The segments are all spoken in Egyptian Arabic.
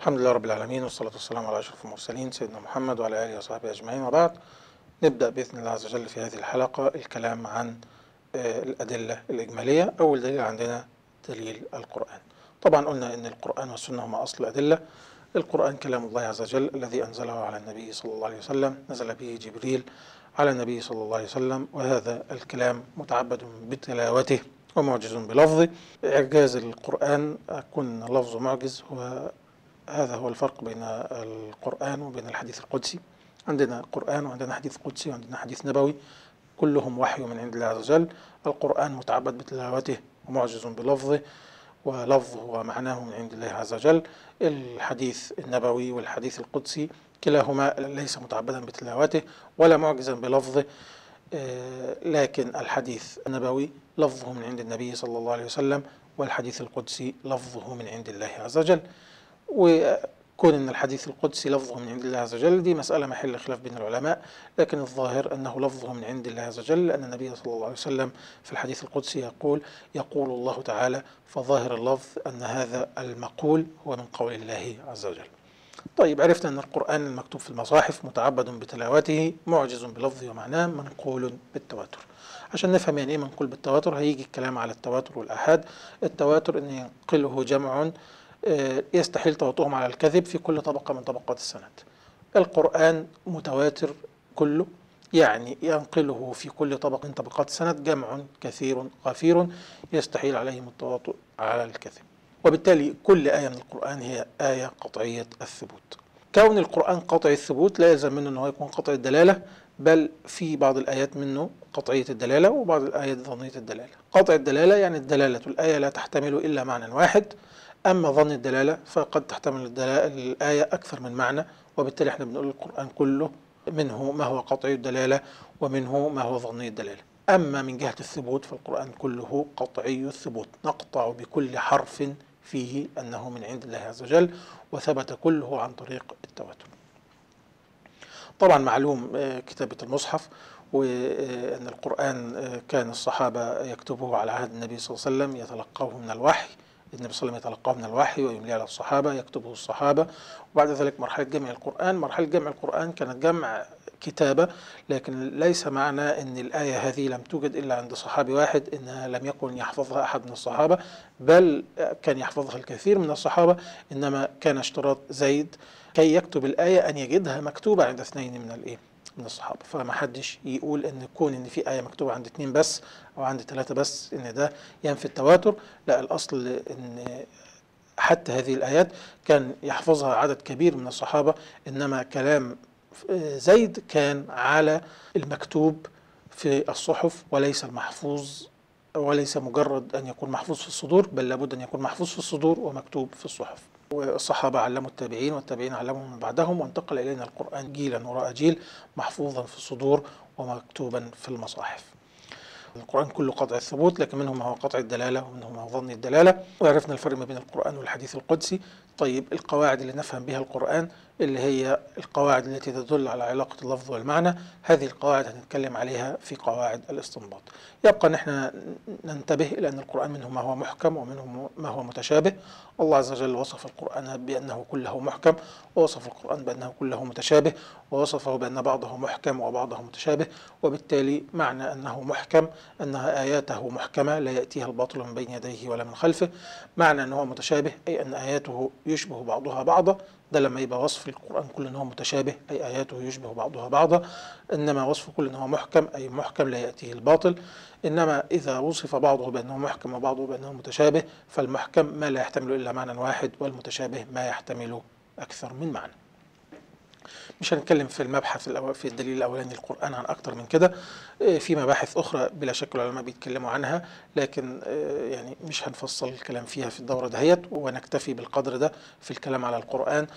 الحمد لله رب العالمين والصلاة والسلام على أشرف المرسلين سيدنا محمد وعلى آله وصحبه أجمعين وبعد نبدأ بإذن الله عز وجل في هذه الحلقة الكلام عن آه، الأدلة الإجمالية أول دليل عندنا دليل القرآن طبعا قلنا أن القرآن والسنة هما أصل الأدلة القرآن كلام الله عز وجل الذي أنزله على النبي صلى الله عليه وسلم نزل به جبريل على النبي صلى الله عليه وسلم وهذا الكلام متعبد بتلاوته ومعجز بلفظه إعجاز القرآن كن لفظ معجز هو هذا هو الفرق بين القرآن وبين الحديث القدسي عندنا قرآن وعندنا حديث قدسي وعندنا حديث نبوي كلهم وحي من عند الله عز وجل القرآن متعبد بتلاوته ومعجز بلفظه ولفظه ومعناه من عند الله عز وجل الحديث النبوي والحديث القدسي كلاهما ليس متعبدا بتلاوته ولا معجزا بلفظه آه، لكن الحديث النبوي لفظه من عند النبي صلى الله عليه وسلم والحديث القدسي لفظه من عند الله عز وجل وكون ان الحديث القدسي لفظه من عند الله عز وجل دي مسألة محل خلاف بين العلماء لكن الظاهر انه لفظه من عند الله عز وجل لان النبي صلى الله عليه وسلم في الحديث القدسي يقول يقول الله تعالى فظاهر اللفظ ان هذا المقول هو من قول الله عز وجل طيب عرفنا أن القرآن المكتوب في المصاحف متعبد بتلاوته معجز بلفظه ومعناه منقول بالتواتر عشان نفهم يعني ايه منقول بالتواتر هيجي الكلام على التواتر والآحاد التواتر أن ينقله جمع آه، يستحيل تواطؤهم على الكذب في كل طبقة من طبقات السند القرآن متواتر كله يعني ينقله في كل طبق من طبقات السند جمع كثير غفير يستحيل عليهم التواطؤ على الكذب وبالتالي كل آية من القرآن هي آية قطعية الثبوت كون القرآن قطعي الثبوت لا يلزم منه أنه يكون قطعي الدلالة بل في بعض الآيات منه قطعية الدلالة وبعض الآيات ظنية الدلالة قطع الدلالة يعني الدلالة الآية لا تحتمل إلا معنى واحد أما ظن الدلالة فقد تحتمل الدلالة الآية أكثر من معنى وبالتالي احنا بنقول القرآن كله منه ما هو قطعي الدلالة ومنه ما هو ظني الدلالة أما من جهة الثبوت فالقرآن كله قطعي الثبوت نقطع بكل حرف فيه أنه من عند الله عز وجل وثبت كله عن طريق التواتر طبعا معلوم آه، كتابة المصحف وأن القرآن آه، كان الصحابة يكتبوه على عهد النبي صلى الله عليه وسلم يتلقوه من الوحي النبي صلى الله عليه وسلم يتلقاه من الوحي ويمليه على الصحابة يكتبه الصحابة وبعد ذلك مرحلة جمع القرآن مرحلة جمع القرآن كانت جمع كتابة لكن ليس معنى أن الآية هذه لم توجد إلا عند صحابي واحد إنها لم يكن يحفظها أحد من الصحابة بل كان يحفظها الكثير من الصحابة إنما كان اشتراط زيد كي يكتب الآية أن يجدها مكتوبة عند اثنين من الإيه من الصحابة فما حدش يقول ان كون ان في آية مكتوبة عند اتنين بس او عند ثلاثة بس ان ده ينفي التواتر لا الاصل ان حتى هذه الآيات كان يحفظها عدد كبير من الصحابة انما كلام زيد كان على المكتوب في الصحف وليس المحفوظ وليس مجرد أن يكون محفوظ في الصدور بل لابد أن يكون محفوظ في الصدور ومكتوب في الصحف والصحابة علموا التابعين والتابعين علموا من بعدهم وانتقل إلينا القرآن جيلا وراء جيل محفوظا في الصدور ومكتوبا في المصاحف القرآن كله قطع الثبوت لكن منه ما هو قطع الدلالة ومنه ما هو ظن الدلالة وعرفنا الفرق ما بين القرآن والحديث القدسي طيب القواعد اللي نفهم بها القرآن اللي هي القواعد التي تدل على علاقة اللفظ والمعنى هذه القواعد هنتكلم عليها في قواعد الاستنباط يبقى ان احنا ننتبه الى ان القرآن منه ما هو محكم ومنه ما هو متشابه الله عز وجل وصف القرآن بأنه كله محكم ووصف القرآن بأنه كله متشابه ووصفه بأن بعضه محكم وبعضه متشابه وبالتالي معنى أنه محكم أنها آياته محكمة لا يأتيها الباطل من بين يديه ولا من خلفه معنى أنه متشابه أي أن آياته يشبه بعضها بعضا ده لما يبقى وصف القرآن كله أنه متشابه أي آياته يشبه بعضها بعضا إنما وصف كل أنه محكم أي محكم لا يأتيه الباطل إنما إذا وصف بعضه بأنه محكم وبعضه بأنه متشابه فالمحكم ما لا يحتمل إلا معنى واحد والمتشابه ما يحتمل أكثر من معنى مش هنتكلم في المبحث الأول في الدليل الاولاني القران عن اكتر من كده إيه، في مباحث اخرى بلا شك العلماء بيتكلموا عنها لكن إيه، يعني مش هنفصل الكلام فيها في الدوره دهيت ونكتفي بالقدر ده في الكلام على القران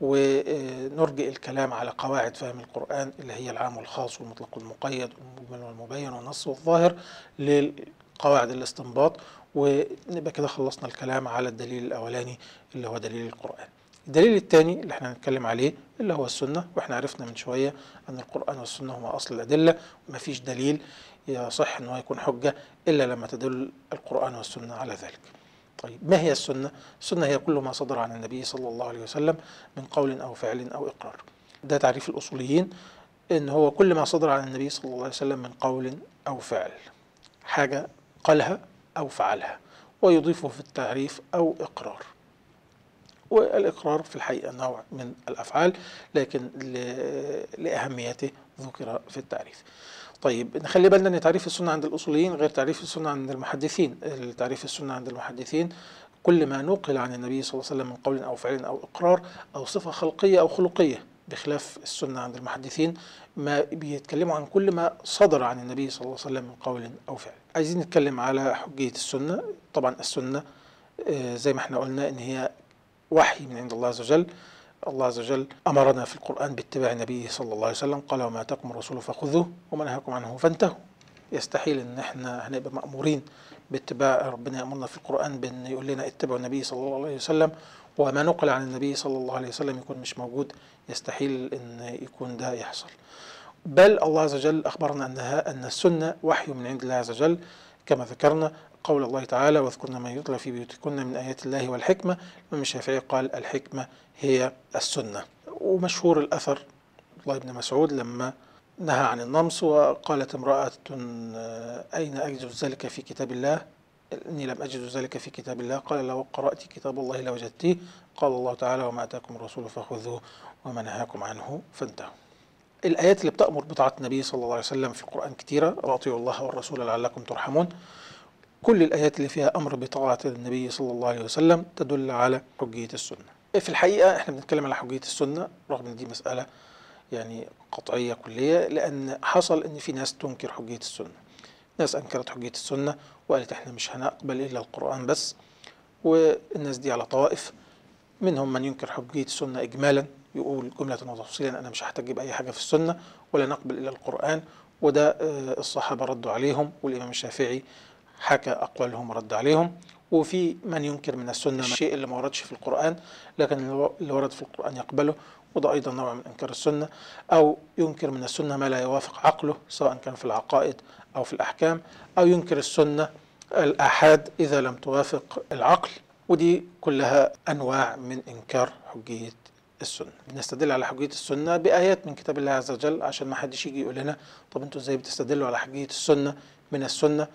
ونرجئ الكلام على قواعد فهم القرآن اللي هي العام والخاص والمطلق والمقيد والمجمل والمبين والنص والظاهر لقواعد الاستنباط ونبقى كده خلصنا الكلام على الدليل الأولاني اللي هو دليل القرآن الدليل الثاني اللي احنا هنتكلم عليه اللي هو السنة واحنا عرفنا من شوية أن القرآن والسنة هما أصل الأدلة مفيش دليل يصح أنه يكون حجة إلا لما تدل القرآن والسنة على ذلك طيب ما هي السنة؟ السنة هي كل ما صدر عن النبي صلى الله عليه وسلم من قول أو فعل أو إقرار ده تعريف الأصوليين إن هو كل ما صدر عن النبي صلى الله عليه وسلم من قول أو فعل حاجة قالها أو فعلها ويضيفه في التعريف أو إقرار والإقرار في الحقيقة نوع من الأفعال لكن ل- لأهميته ذكر في التعريف طيب نخلي بالنا ان تعريف السنه عند الاصوليين غير تعريف السنه عند المحدثين تعريف السنه عند المحدثين كل ما نقل عن النبي صلى الله عليه وسلم من قول او فعل او اقرار او صفه خلقيه او خلقيه بخلاف السنه عند المحدثين ما بيتكلموا عن كل ما صدر عن النبي صلى الله عليه وسلم من قول او فعل عايزين نتكلم على حجيه السنه طبعا السنه آه، زي ما احنا قلنا ان هي وحي من عند الله عز وجل الله عز وجل أمرنا في القرآن باتباع النبي صلى الله عليه وسلم قال وما أتاكم الرسول فخذوه وما نهاكم عنه فانتهوا يستحيل ان احنا هنبقى مأمورين باتباع ربنا يأمرنا في القرآن بأن يقول لنا اتبعوا النبي صلى الله عليه وسلم وما نقل عن النبي صلى الله عليه وسلم يكون مش موجود يستحيل ان يكون ده يحصل بل الله عز وجل أخبرنا أنها أن السنة وحي من عند الله عز وجل كما ذكرنا قول الله تعالى واذكرن ما يتلى في بيوتكن من آيات الله والحكمة الإمام الشافعي قال الحكمة هي السنة ومشهور الأثر الله بن مسعود لما نهى عن النمص وقالت امرأة آه، أين أجد ذلك في كتاب الله إني لم أجد ذلك في كتاب الله قال لو قرأت كتاب الله لوجدتيه قال الله تعالى وما أتاكم الرسول فخذوه وما نهاكم عنه فانتهوا الآيات اللي بتأمر بطاعة النبي صلى الله عليه وسلم في القرآن كتيرة وأطيعوا الله والرسول لعلكم ترحمون كل الآيات اللي فيها أمر بطاعة النبي صلى الله عليه وسلم تدل على حجية السنة في الحقيقة احنا بنتكلم على حجية السنة رغم ان دي مسألة يعني قطعية كلية لأن حصل ان في ناس تنكر حجية السنة ناس أنكرت حجية السنة وقالت احنا مش هنقبل إلا القرآن بس والناس دي على طوائف منهم من ينكر حجية السنة إجمالا يقول جملة وتفصيلا أنا مش هحتج بأي حاجة في السنة ولا نقبل إلا القرآن وده آه، الصحابة ردوا عليهم والإمام الشافعي حكى أقوالهم ورد عليهم وفي من ينكر من السنة الشيء اللي ما وردش في القرآن لكن اللي ورد في القرآن يقبله وده أيضا نوع من إنكار السنة أو ينكر من السنة ما لا يوافق عقله سواء كان في العقائد أو في الأحكام أو ينكر السنة الآحاد إذا لم توافق العقل ودي كلها أنواع من إنكار حجية السنة بنستدل على حجية السنة بآيات من كتاب الله عز وجل عشان ما حدش يجي يقول لنا طب انتوا ازاي بتستدلوا على حجية السنة من السنة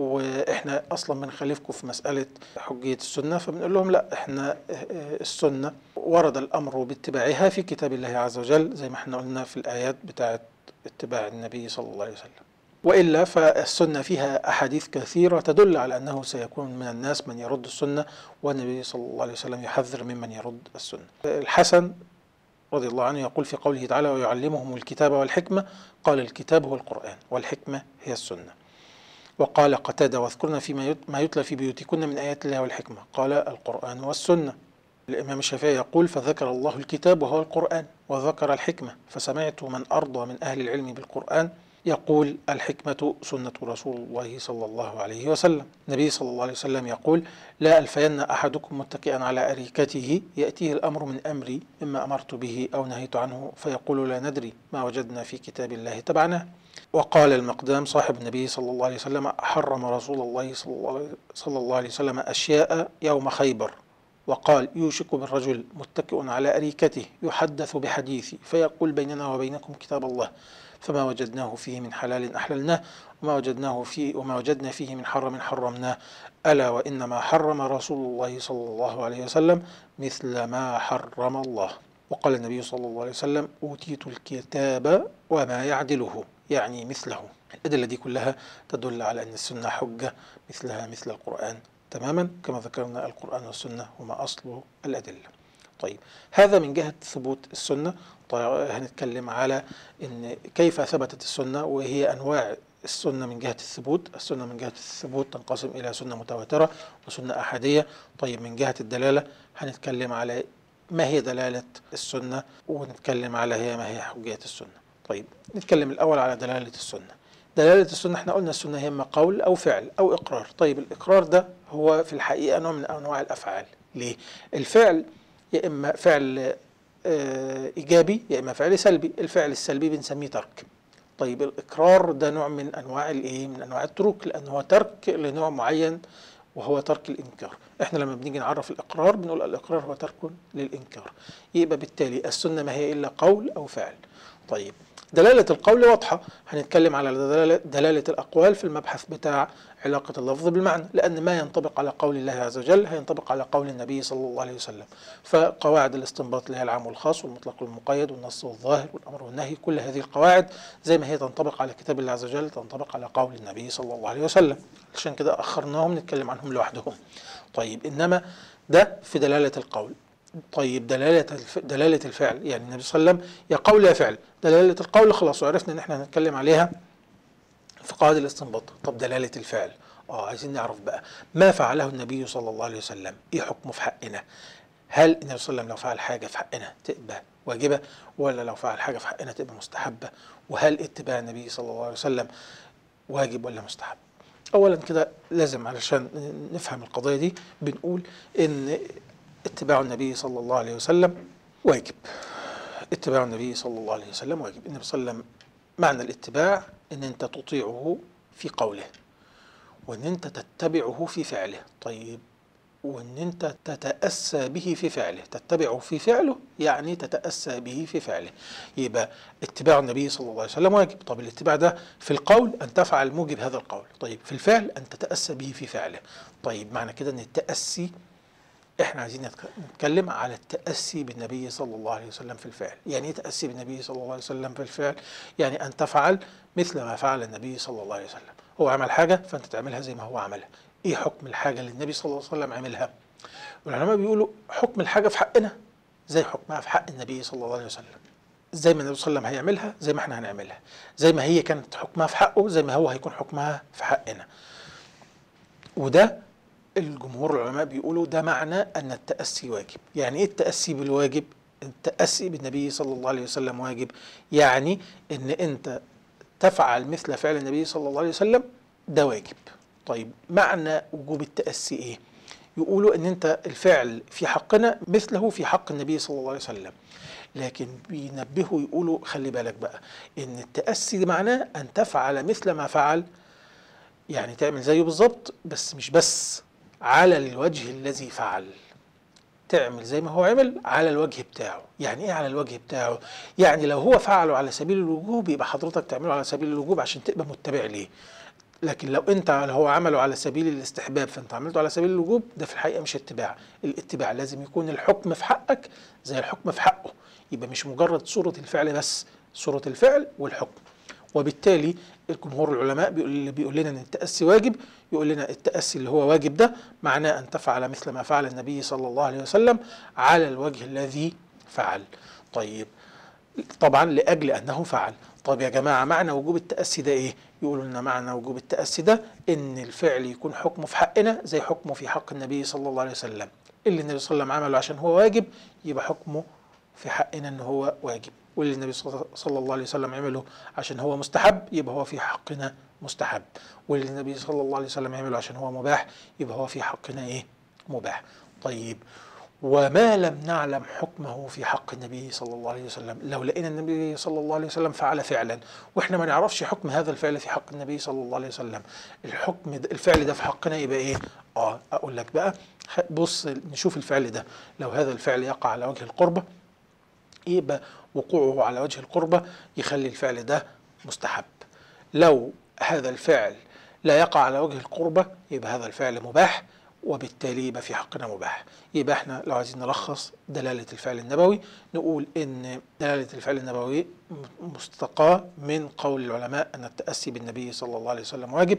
واحنا اصلا بنخالفكم في مسألة حجية السنة فبنقول لهم لا احنا السنة ورد الامر باتباعها في كتاب الله عز وجل زي ما احنا قلنا في الايات بتاعت اتباع النبي صلى الله عليه وسلم والا فالسنه فيها احاديث كثيره تدل على انه سيكون من الناس من يرد السنه والنبي صلى الله عليه وسلم يحذر ممن يرد السنه. الحسن رضي الله عنه يقول في قوله تعالى ويعلمهم الكتاب والحكمه قال الكتاب هو القران والحكمه هي السنه. وقال قتاده واذكرن فيما ما يتلى في بيوتكن من ايات الله والحكمه قال القران والسنه. الإمام الشافعي يقول فذكر الله الكتاب وهو القرآن وذكر الحكمة فسمعت من أرضى من أهل العلم بالقرآن يقول الحكمة سنة رسول الله صلى الله عليه وسلم النبي صلى الله عليه وسلم يقول لا ألفين أحدكم متكئا على أريكته يأتيه الأمر من أمري مما أمرت به أو نهيت عنه فيقول لا ندري ما وجدنا في كتاب الله تبعناه وقال المقدام صاحب النبي صلى الله عليه وسلم حرم رسول الله صلى الله عليه وسلم أشياء يوم خيبر وقال يوشك بالرجل متكئ على أريكته يحدث بحديثي فيقول بيننا وبينكم كتاب الله فما وجدناه فيه من حلال أحللناه وما وجدناه فيه وما وجدنا فيه من حرم حرمناه ألا وإنما حرم رسول الله صلى الله عليه وسلم مثل ما حرم الله وقال النبي صلى الله عليه وسلم أوتيت الكتاب وما يعدله يعني مثله الأدلة دي كلها تدل على أن السنة حجة مثلها مثل القرآن تماما كما ذكرنا القرآن والسنة هما أصل الأدلة طيب هذا من جهة ثبوت السنة طيب هنتكلم على إن كيف ثبتت السنة وهي أنواع السنة من جهة الثبوت السنة من جهة الثبوت تنقسم إلى سنة متواترة وسنة أحادية طيب من جهة الدلالة هنتكلم على ما هي دلالة السنة ونتكلم على هي ما هي حجية السنة طيب نتكلم الأول على دلالة السنة دلالة السنة احنا قلنا السنة هي إما قول أو فعل أو إقرار طيب الإقرار ده هو في الحقيقة نوع من أنواع الأفعال ليه؟ الفعل يا إما فعل آه إيجابي يا إما فعل سلبي الفعل السلبي بنسميه ترك طيب الإقرار ده نوع من أنواع الإيه؟ من أنواع التروك لأن هو ترك لنوع معين وهو ترك الإنكار احنا لما بنيجي نعرف الإقرار بنقول الإقرار هو ترك للإنكار يبقى بالتالي السنة ما هي إلا قول أو فعل طيب دلالة القول واضحة هنتكلم على دلالة, دلالة الأقوال في المبحث بتاع علاقة اللفظ بالمعنى لأن ما ينطبق على قول الله عز وجل هينطبق على قول النبي صلى الله عليه وسلم فقواعد الاستنباط اللي هي العام والخاص والمطلق والمقيد والنص والظاهر والأمر والنهي كل هذه القواعد زي ما هي تنطبق على كتاب الله عز وجل تنطبق على قول النبي صلى الله عليه وسلم عشان كده أخرناهم نتكلم عنهم لوحدهم طيب إنما ده في دلالة القول طيب دلالة الف... دلالة الفعل يعني النبي صلى الله عليه وسلم يا قول يا فعل دلالة القول خلاص وعرفنا ان احنا هنتكلم عليها في قواعد الاستنباط طب دلالة الفعل اه عايزين نعرف بقى ما فعله النبي صلى الله عليه وسلم ايه حكمه في حقنا هل النبي صلى الله عليه وسلم لو فعل حاجة في حقنا تبقى واجبة ولا لو فعل حاجة في حقنا تبقى مستحبة وهل اتباع النبي صلى الله عليه وسلم واجب ولا مستحب اولا كده لازم علشان نفهم القضية دي بنقول ان اتباع النبي صلى الله عليه وسلم واجب اتباع النبي صلى الله عليه وسلم واجب النبي صلى الله عليه وسلم معنى الاتباع ان انت تطيعه في قوله وان انت تتبعه في فعله طيب وان انت تتأسى به في فعله تتبعه في فعله يعني تتأسى به في فعله يبقى اتباع النبي صلى الله عليه وسلم واجب طب الاتباع ده في القول ان تفعل موجب هذا القول طيب في الفعل ان تتأسى به في فعله طيب معنى كده ان التأسي احنا عايزين نتكلم على التأسي بالنبي صلى الله عليه وسلم في الفعل يعني ايه تأسي بالنبي صلى الله عليه وسلم في الفعل يعني ان تفعل مثل ما فعل النبي صلى الله عليه وسلم هو عمل حاجة فانت تعملها زي ما هو عملها ايه حكم الحاجة اللي النبي صلى الله عليه وسلم عملها والعلماء بيقولوا حكم الحاجة في حقنا زي حكمها في حق النبي صلى الله عليه وسلم زي ما النبي صلى الله عليه وسلم هيعملها زي ما احنا هنعملها زي ما هي كانت حكمها في حقه زي ما هو هيكون حكمها في حقنا وده الجمهور العلماء بيقولوا ده معنى أن التأسي واجب يعني إيه التأسي بالواجب التأسي بالنبي صلى الله عليه وسلم واجب يعني أن أنت تفعل مثل فعل النبي صلى الله عليه وسلم ده واجب طيب معنى وجوب التأسي إيه يقولوا أن أنت الفعل في حقنا مثله في حق النبي صلى الله عليه وسلم لكن بينبهوا يقولوا خلي بالك بقى ان التأسي معناه ان تفعل مثل ما فعل يعني تعمل زيه بالظبط بس مش بس على الوجه الذي فعل تعمل زي ما هو عمل على الوجه بتاعه يعني ايه على الوجه بتاعه يعني لو هو فعله على سبيل الوجوب يبقى حضرتك تعمله على سبيل الوجوب عشان تبقى متبع ليه لكن لو انت هو عمله على سبيل الاستحباب فانت عملته على سبيل الوجوب ده في الحقيقه مش اتباع الاتباع لازم يكون الحكم في حقك زي الحكم في حقه يبقى مش مجرد صوره الفعل بس صوره الفعل والحكم وبالتالي الجمهور العلماء بيقول اللي بيقول لنا ان التاسي واجب يقول لنا التاسي اللي هو واجب ده معناه ان تفعل مثل ما فعل النبي صلى الله عليه وسلم على الوجه الذي فعل طيب طبعا لاجل انه فعل طب يا جماعه معنى وجوب التاسي ده ايه يقولوا لنا معنى وجوب التاسي ده ان الفعل يكون حكمه في حقنا زي حكمه في حق النبي صلى الله عليه وسلم اللي النبي صلى الله عليه وسلم عمله عشان هو واجب يبقى حكمه في حقنا ان هو واجب واللي النبي صلى الله عليه وسلم عمله عشان هو مستحب يبقى هو في حقنا مستحب واللي النبي صلى الله عليه وسلم عمله عشان هو مباح يبقى هو في حقنا ايه مباح طيب وما لم نعلم حكمه في حق النبي صلى الله عليه وسلم لو لقينا النبي صلى الله عليه وسلم فعل فعلا واحنا ما نعرفش حكم هذا الفعل في حق النبي صلى الله عليه وسلم الحكم ده الفعل ده في حقنا يبقى ايه اه اقول لك بقى بص نشوف الفعل ده لو هذا الفعل يقع على وجه القربة يبقى وقوعه على وجه القربة يخلي الفعل ده مستحب لو هذا الفعل لا يقع على وجه القربة يبقى هذا الفعل مباح وبالتالي يبقى في حقنا مباح يبقى احنا لو عايزين نلخص دلالة الفعل النبوي نقول ان دلالة الفعل النبوي مستقاة من قول العلماء ان التأسي بالنبي صلى الله عليه وسلم واجب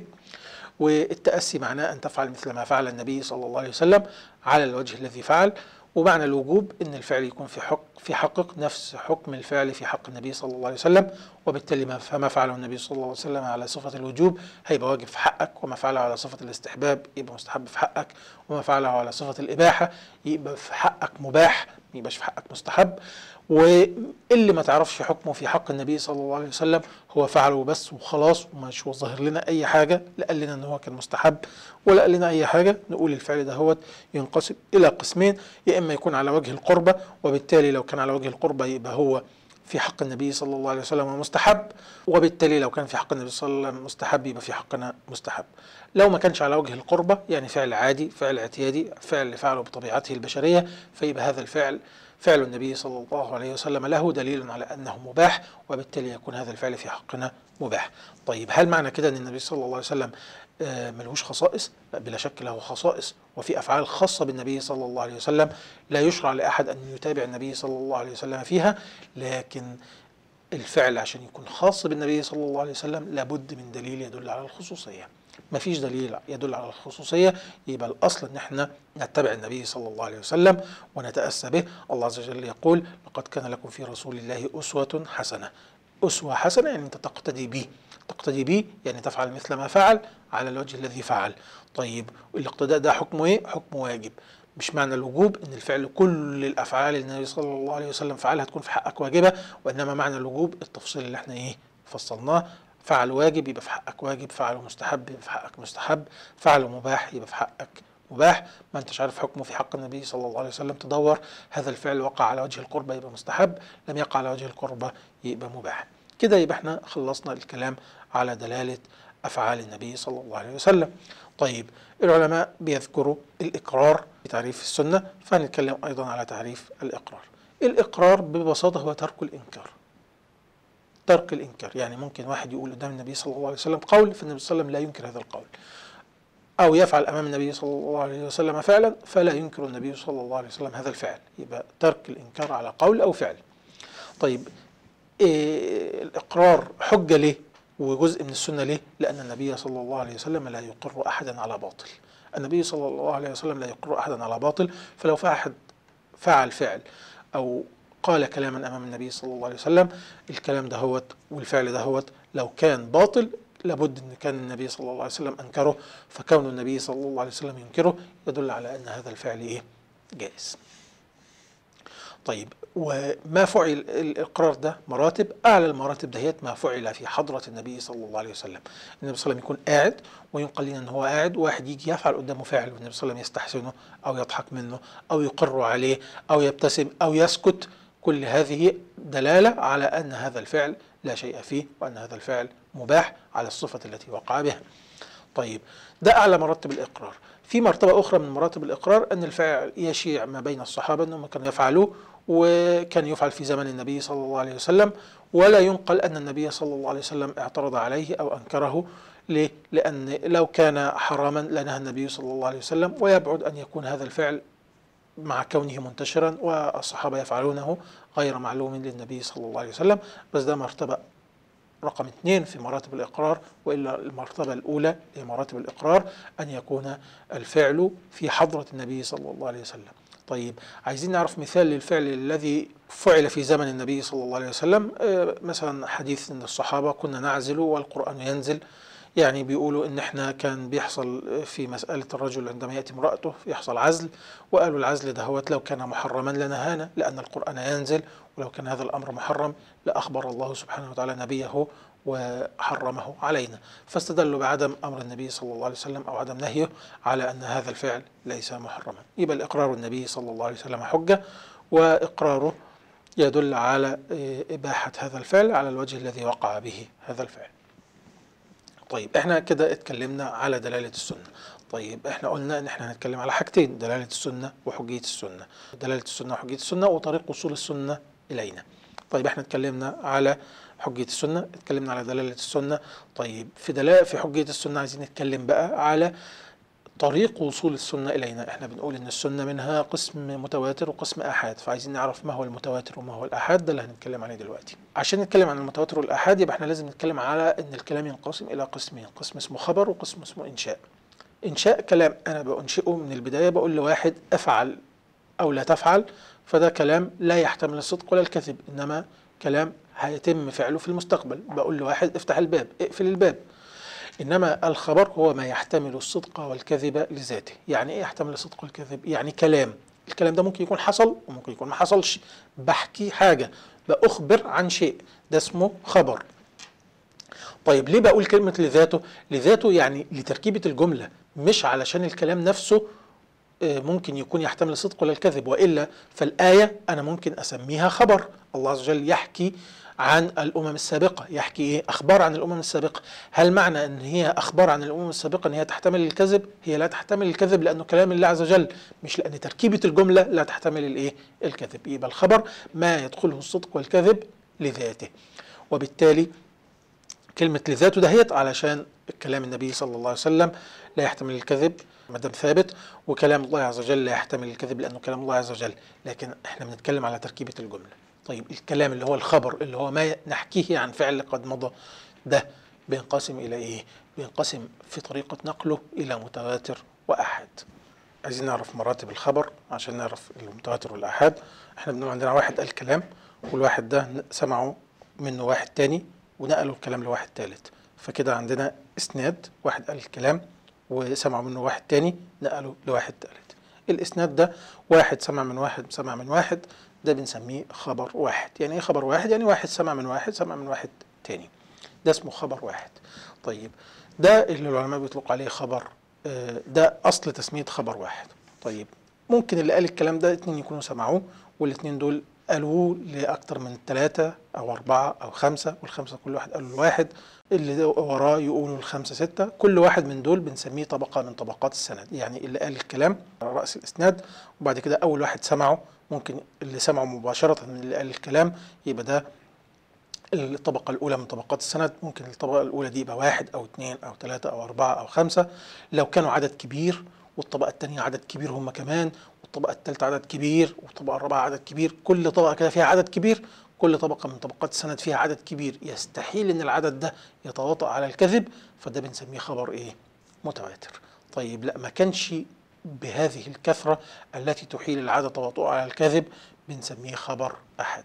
والتأسي معناه أن تفعل مثل ما فعل النبي صلى الله عليه وسلم على الوجه الذي فعل ومعنى الوجوب ان الفعل يكون في حق في حقق نفس حكم الفعل في حق النبي صلى الله عليه وسلم وبالتالي ما فما فعله النبي صلى الله عليه وسلم على صفة الوجوب هيبقى واجب في حقك وما فعله على صفة الاستحباب يبقى مستحب في حقك وما فعله على صفة الإباحة يبقى في حقك مباح ما يبقاش في حقك مستحب واللي ما تعرفش حكمه في حق النبي صلى الله عليه وسلم هو فعله بس وخلاص ومش ظاهر لنا اي حاجه لا قال لنا ان هو كان مستحب ولا قال لنا اي حاجه نقول الفعل ده هو ينقسم الى قسمين يا اما يكون على وجه القربه وبالتالي لو كان على وجه القربه يبقى هو في حق النبي صلى الله عليه وسلم مستحب وبالتالي لو كان في حق النبي صلى الله عليه وسلم مستحب يبقى في حقنا مستحب لو ما كانش على وجه القربة يعني فعل عادي فعل اعتيادي فعل فعله بطبيعته البشرية فيبقى هذا الفعل فعل النبي صلى الله عليه وسلم له دليل على أنه مباح وبالتالي يكون هذا الفعل في حقنا مباح طيب هل معنى كده أن النبي صلى الله عليه وسلم آه، ملهوش خصائص لا بلا شك له خصائص وفي أفعال خاصة بالنبي صلى الله عليه وسلم لا يشرع لأحد أن يتابع النبي صلى الله عليه وسلم فيها لكن الفعل عشان يكون خاص بالنبي صلى الله عليه وسلم لابد من دليل يدل على الخصوصية ما فيش دليل يدل على الخصوصية يبقى الأصل أن احنا نتبع النبي صلى الله عليه وسلم ونتأسى به الله عز وجل يقول لقد كان لكم في رسول الله أسوة حسنة أسوة حسنة يعني أنت تقتدي به تقتدي به يعني تفعل مثل ما فعل على الوجه الذي فعل طيب الاقتداء ده حكمه ايه حكم واجب مش معنى الوجوب ان الفعل كل الافعال اللي النبي صلى الله عليه وسلم فعلها تكون في حقك واجبه وانما معنى الوجوب التفصيل اللي احنا ايه فصلناه فعل واجب يبقى في حقك واجب فعله مستحب يبقى في حقك مستحب فعله مباح يبقى في حقك مباح ما انتش عارف حكمه في حق النبي صلى الله عليه وسلم تدور هذا الفعل وقع على وجه القربة يبقى مستحب لم يقع على وجه القربة يبقى مباح كده يبقى احنا خلصنا الكلام على دلالة أفعال النبي صلى الله عليه وسلم طيب العلماء بيذكروا الإقرار بتعريف السنة فهنتكلم أيضا على تعريف الإقرار الإقرار ببساطة هو ترك الإنكار ترك الإنكار يعني ممكن واحد يقول قدام النبي صلى الله عليه وسلم قول فالنبي صلى الله عليه وسلم لا ينكر هذا القول أو يفعل أمام النبي صلى الله عليه وسلم فعلا فلا ينكر النبي صلى الله عليه وسلم هذا الفعل يبقى ترك الإنكار على قول أو فعل طيب إيه الإقرار حجة ليه وجزء من السنة ليه لأن النبي صلى الله عليه وسلم لا يقر أحدا على باطل النبي صلى الله عليه وسلم لا يقر أحدا على باطل فلو فأحد فعل فعل أو قال كلاما أمام النبي صلى الله عليه وسلم الكلام دهوت والفعل دهوت لو كان باطل لابد ان كان النبي صلى الله عليه وسلم انكره فكون النبي صلى الله عليه وسلم ينكره يدل على ان هذا الفعل ايه جائز طيب وما فعل الاقرار ده مراتب اعلى المراتب دهيت ما فعل في حضره النبي صلى الله عليه وسلم النبي صلى الله عليه وسلم يكون قاعد وينقل لنا ان هو قاعد واحد يجي يفعل قدامه فعل والنبي صلى الله عليه وسلم يستحسنه او يضحك منه او يقر عليه او يبتسم او يسكت كل هذه دلاله على ان هذا الفعل لا شيء فيه وان هذا الفعل مباح على الصفه التي وقع بها طيب ده اعلى مراتب الاقرار في مرتبة أخرى من مراتب الإقرار أن الفعل يشيع ما بين الصحابة أنهم كانوا يفعلوه وكان يفعل في زمن النبي صلى الله عليه وسلم ولا ينقل أن النبي صلى الله عليه وسلم اعترض عليه أو أنكره ليه؟ لأن لو كان حراما لنهى النبي صلى الله عليه وسلم ويبعد أن يكون هذا الفعل مع كونه منتشرا والصحابة يفعلونه غير معلوم للنبي صلى الله عليه وسلم بس ده مرتبة رقم اثنين في مراتب الإقرار وإلا المرتبة الأولى لمراتب الإقرار أن يكون الفعل في حضرة النبي صلى الله عليه وسلم طيب عايزين نعرف مثال للفعل الذي فعل في زمن النبي صلى الله عليه وسلم آه، مثلا حديث ان الصحابه كنا نعزل والقران ينزل يعني بيقولوا ان احنا كان بيحصل في مساله الرجل عندما ياتي امراته يحصل عزل وقالوا العزل ده هو لو كان محرما لنهانا لان القران ينزل ولو كان هذا الامر محرم لاخبر الله سبحانه وتعالى نبيه وحرمه علينا فاستدلوا بعدم امر النبي صلى الله عليه وسلم او عدم نهيه على ان هذا الفعل ليس محرما يبقى الاقرار النبي صلى الله عليه وسلم حجه واقراره يدل على اباحه هذا الفعل على الوجه الذي وقع به هذا الفعل طيب احنا كده اتكلمنا على دلاله السنه طيب احنا قلنا ان احنا هنتكلم على حاجتين دلاله السنه وحجيه السنه دلاله السنه وحجيه السنه وطريق وصول السنه الينا طيب احنا اتكلمنا على حجية السنة اتكلمنا على دلالة السنة طيب في دلالة في حجية السنة عايزين نتكلم بقى على طريق وصول السنة إلينا احنا بنقول إن السنة منها قسم متواتر وقسم آحاد فعايزين نعرف ما هو المتواتر وما هو الآحاد ده اللي هنتكلم عليه دلوقتي عشان نتكلم عن المتواتر والآحاد يبقى احنا لازم نتكلم على إن الكلام ينقسم إلى قسمين قسم اسمه خبر وقسم اسمه إنشاء إنشاء كلام أنا بأنشئه من البداية بقول لواحد افعل أو لا تفعل فده كلام لا يحتمل الصدق ولا الكذب إنما كلام هيتم فعله في المستقبل بقول لواحد افتح الباب اقفل الباب إنما الخبر هو ما يحتمل الصدق والكذب لذاته يعني إيه يحتمل الصدق والكذب يعني كلام الكلام ده ممكن يكون حصل وممكن يكون ما حصلش بحكي حاجة بأخبر عن شيء ده اسمه خبر طيب ليه بقول كلمة لذاته لذاته يعني لتركيبة الجملة مش علشان الكلام نفسه آه، ممكن يكون يحتمل الصدق ولا الكذب والا فالايه انا ممكن اسميها خبر الله عز وجل يحكي عن الامم السابقه يحكي ايه اخبار عن الامم السابقه هل معنى ان هي اخبار عن الامم السابقه ان هي تحتمل الكذب هي لا تحتمل الكذب لانه كلام الله عز وجل مش لان تركيبه الجمله لا تحتمل الايه الكذب يبقى الخبر ما يدخله الصدق والكذب لذاته وبالتالي كلمة لذاته دهيت علشان كلام النبي صلى الله عليه وسلم لا يحتمل الكذب ما دام ثابت وكلام الله عز وجل لا يحتمل الكذب لأنه كلام الله عز وجل لكن احنا بنتكلم على تركيبة الجملة طيب الكلام اللي هو الخبر اللي هو ما نحكيه عن فعل قد مضى ده بينقسم إلى إيه؟ بينقسم في طريقة نقله إلى متواتر وأحد عايزين نعرف مراتب الخبر عشان نعرف المتواتر والآحاد احنا بنقول عندنا واحد قال كلام والواحد ده سمعه منه واحد تاني ونقلوا الكلام لواحد تالت فكده عندنا اسناد واحد قال الكلام وسمعوا منه واحد تاني نقله لواحد تالت الاسناد ده واحد سمع من واحد سمع من واحد ده بنسميه خبر واحد يعني ايه خبر واحد يعني واحد سمع من واحد سمع من واحد تاني ده اسمه خبر واحد طيب ده اللي العلماء بيطلقوا عليه خبر آه، ده اصل تسميه خبر واحد طيب ممكن اللي قال الكلام ده اتنين يكونوا سمعوه والاتنين دول قالوه لأكتر من ثلاثة أو أربعة أو خمسة والخمسة كل واحد قالوا لواحد اللي وراه يقولوا الخمسة ستة كل واحد من دول بنسميه طبقة من طبقات السند يعني اللي قال الكلام على رأس الإسناد وبعد كده أول واحد سمعه ممكن اللي سمعه مباشرة من اللي قال الكلام يبقى ده الطبقة الأولى من طبقات السند ممكن الطبقة الأولى دي يبقى واحد أو اثنين أو ثلاثة أو أربعة أو خمسة لو كانوا عدد كبير والطبقة الثانية عدد كبير هم كمان والطبقة الثالثة عدد كبير والطبقة الرابعة عدد كبير كل طبقة كده فيها عدد كبير كل طبقة من طبقات السند فيها عدد كبير يستحيل ان العدد ده يتواطأ على الكذب فده بنسميه خبر ايه متواتر طيب لا ما كانش بهذه الكثرة التي تحيل العادة تواطؤ على الكذب بنسميه خبر أحد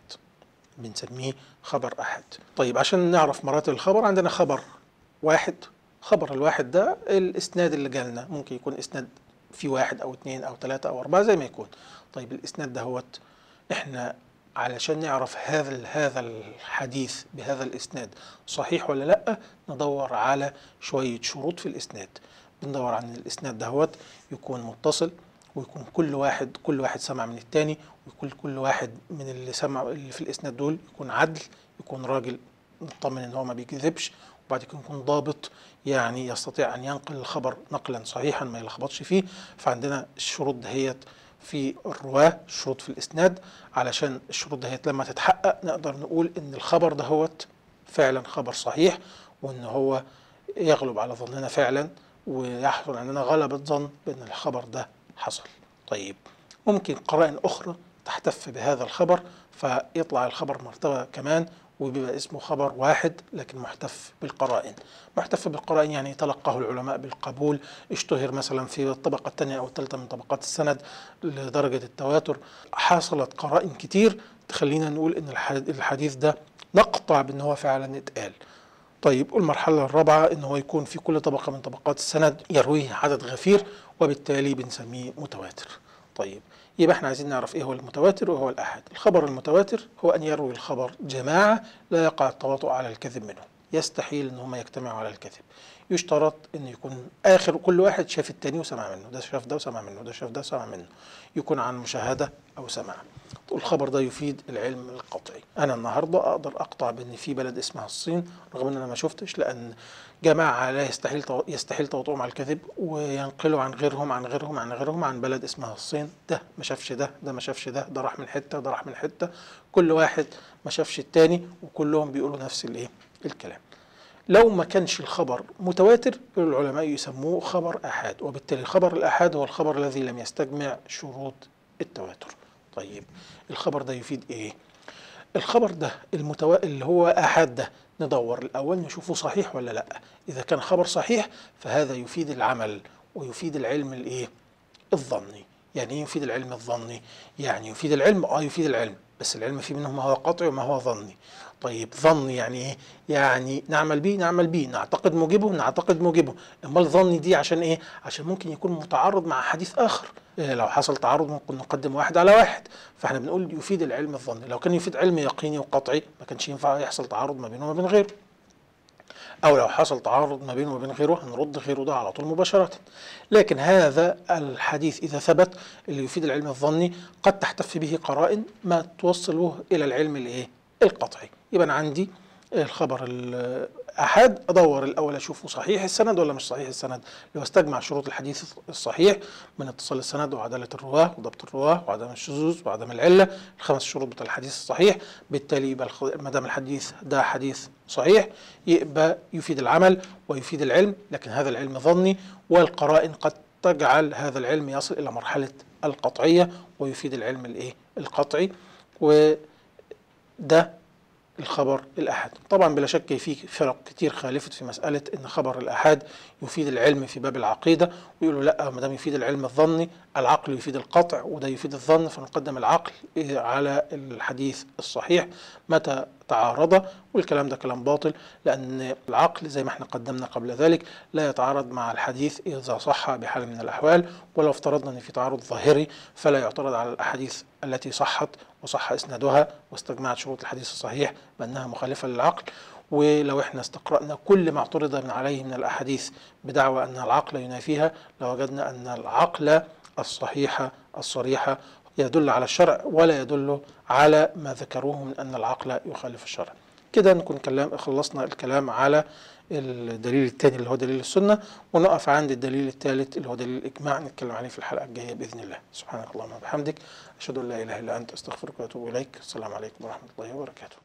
بنسميه خبر أحد طيب عشان نعرف مراتب الخبر عندنا خبر واحد خبر الواحد ده الإسناد اللي جالنا ممكن يكون إسناد في واحد أو اثنين أو ثلاثة أو أربعة زي ما يكون طيب الإسناد دهوت إحنا علشان نعرف هذا هذا الحديث بهذا الإسناد صحيح ولا لأ ندور على شوية شروط في الإسناد بندور عن الإسناد دهوت يكون متصل ويكون كل واحد كل واحد سمع من التاني ويكون كل واحد من اللي سمع اللي في الإسناد دول يكون عدل يكون راجل نطمن ان هو ما بيكذبش وبعد كده يكون ضابط يعني يستطيع ان ينقل الخبر نقلا صحيحا ما يلخبطش فيه فعندنا الشروط دهيت في الرواه الشروط في الاسناد علشان الشروط دهيت لما تتحقق نقدر نقول ان الخبر دهوت فعلا خبر صحيح وان هو يغلب على ظننا فعلا ويحصل عندنا غلبة ظن بان الخبر ده حصل طيب ممكن قرائن اخرى تحتف بهذا الخبر فيطلع الخبر مرتبة كمان وبيبقى اسمه خبر واحد لكن محتف بالقرائن محتف بالقرائن يعني تلقاه العلماء بالقبول اشتهر مثلا في الطبقة الثانية أو الثالثة من طبقات السند لدرجة التواتر حصلت قرائن كتير تخلينا نقول إن الحديث ده نقطع بأن هو فعلا اتقال طيب المرحلة الرابعة إن هو يكون في كل طبقة من طبقات السند يرويه عدد غفير وبالتالي بنسميه متواتر طيب يبقى احنا عايزين نعرف ايه هو المتواتر وهو الاحد الخبر المتواتر هو ان يروي الخبر جماعه لا يقع التواطؤ على الكذب منهم يستحيل ان هم يجتمعوا على الكذب يشترط ان يكون اخر كل واحد شاف التاني وسمع منه ده شاف ده وسمع منه ده شاف ده وسمع منه يكون عن مشاهده او سماع الخبر ده يفيد العلم القطعي انا النهارده اقدر اقطع بان في بلد اسمها الصين رغم ان انا ما شفتش لان جماعه لا يستحيل يستحيل تواطؤهم على الكذب وينقلوا عن غيرهم عن غيرهم عن غيرهم عن بلد اسمها الصين ده ما شافش ده ده ما شافش ده ده راح من حته ده راح من حته كل واحد ما شافش التاني وكلهم بيقولوا نفس الايه الكلام لو ما كانش الخبر متواتر العلماء يسموه خبر احاد وبالتالي الخبر الاحاد هو الخبر الذي لم يستجمع شروط التواتر طيب الخبر ده يفيد ايه الخبر ده المتو... اللي هو احاد ده ندور الاول نشوفه صحيح ولا لا اذا كان خبر صحيح فهذا يفيد العمل ويفيد العلم الايه الظني يعني ايه يفيد العلم الظني يعني يفيد العلم اه يفيد العلم بس العلم فيه منه ما هو قطعي وما هو ظني طيب ظني يعني ايه يعني نعمل به نعمل به نعتقد موجبه نعتقد موجبه امال ظني دي عشان ايه عشان ممكن يكون متعارض مع حديث اخر إيه لو حصل تعارض ممكن نقدم واحد على واحد فاحنا بنقول يفيد العلم الظني لو كان يفيد علم يقيني وقطعي ما كانش ينفع يحصل تعارض ما بينه وما بين غيره أو لو حصل تعارض ما بينه وبين غيره هنرد غيره ده على طول مباشرة لكن هذا الحديث إذا ثبت اللي يفيد العلم الظني قد تحتف به قرائن ما توصله إلى العلم الإيه؟ القطعي يبقى أنا عندي الخبر الأحد أدور الأول أشوفه صحيح السند ولا مش صحيح السند لو استجمع شروط الحديث الصحيح من اتصال السند وعدالة الرواه وضبط الرواه وعدم الشذوذ وعدم العلة الخمس شروط بتاع الحديث الصحيح بالتالي يبقى الخ- ما دام الحديث ده حديث صحيح يبقى يفيد العمل ويفيد العلم لكن هذا العلم ظني والقرائن قد تجعل هذا العلم يصل إلى مرحلة القطعية ويفيد العلم الإيه القطعي وده الخبر الأحد طبعا بلا شك في فرق كتير خالفت في مسألة أن خبر الأحد يفيد العلم في باب العقيدة ويقولوا لا ما دام يفيد العلم الظني العقل يفيد القطع وده يفيد الظن فنقدم العقل على الحديث الصحيح متى تعارض والكلام ده كلام باطل لأن العقل زي ما احنا قدمنا قبل ذلك لا يتعارض مع الحديث إذا صح بحال من الأحوال ولو افترضنا أن في تعارض ظاهري فلا يعترض على الأحاديث التي صحت وصح إسنادها واستجمعت شروط الحديث الصحيح بأنها مخالفة للعقل ولو احنا استقرأنا كل ما اعترض من عليه من الأحاديث بدعوى أن العقل ينافيها لوجدنا أن العقل الصحيح الصريح يدل على الشرع ولا يدل على ما ذكروه من أن العقل يخالف الشرع كده نكون كلام خلصنا الكلام على الدليل الثاني اللي هو دليل السنة ونقف عند الدليل الثالث اللي هو دليل الإجماع نتكلم عليه في الحلقة الجاية بإذن الله سبحانك اللهم وبحمدك أشهد أن لا إله إلا أنت أستغفرك وأتوب إليك السلام عليكم ورحمة الله وبركاته